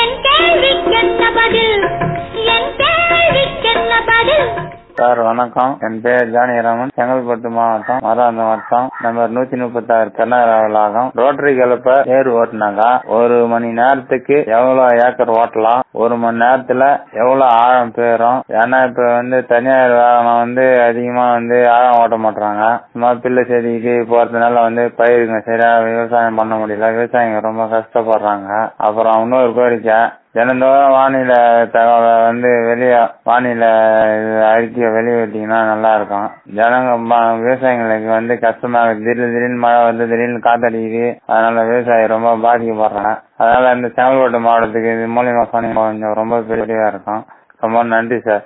என் கேள்விக்கென்ன பதில் என் கேள்விக்கென்ன பதில் சார் வணக்கம் என் பேர் ஜானிராமன் செங்கல்பட்டு மாவட்டம் மராந்த வட்டம் நம்பர் நூத்தி முப்பத்தி ஆறு கர்நாடகா வளாகம் ரோட்டரி கலப்ப ஏர் ஓட்டினாங்க ஒரு மணி நேரத்துக்கு எவ்வளவு ஏக்கர் ஓட்டலாம் ஒரு மணி நேரத்துல எவ்வளவு ஆழம் போயிரும் ஏன்னா இப்ப வந்து தனியார் வாகனம் வந்து அதிகமா வந்து ஆழம் ஓட்ட மாட்டாங்க சும்மா பிள்ளை செடிக்கு போறதுனால வந்து பயிருங்க சரியா விவசாயம் பண்ண முடியல விவசாயிங்க ரொம்ப கஷ்டப்படுறாங்க அப்புறம் இன்னொரு கோரிக்கை தினந்தோறும் வானிலை தகவலை வந்து வெளிய வானிலை இது அறிக்கையை வெளியிட்டீங்கன்னா நல்லா இருக்கும் ஜனங்க ம- விவசாயிகளுக்கு வந்து கஷ்டமா இருக்கு திடீர் திடீர்னு மழை வந்து திடீர்னு காத்தடிக்குது அதனால விவசாயி ரொம்ப பாதிக்கப்படுறாங்க அதனால இந்த செங்கல்பட்டு மாவட்டத்துக்கு இது மூலியமா சொன்னீங்க கொஞ்சம் ரொம்ப பெரியதா இருக்கும் ரொம்ப நன்றி சார்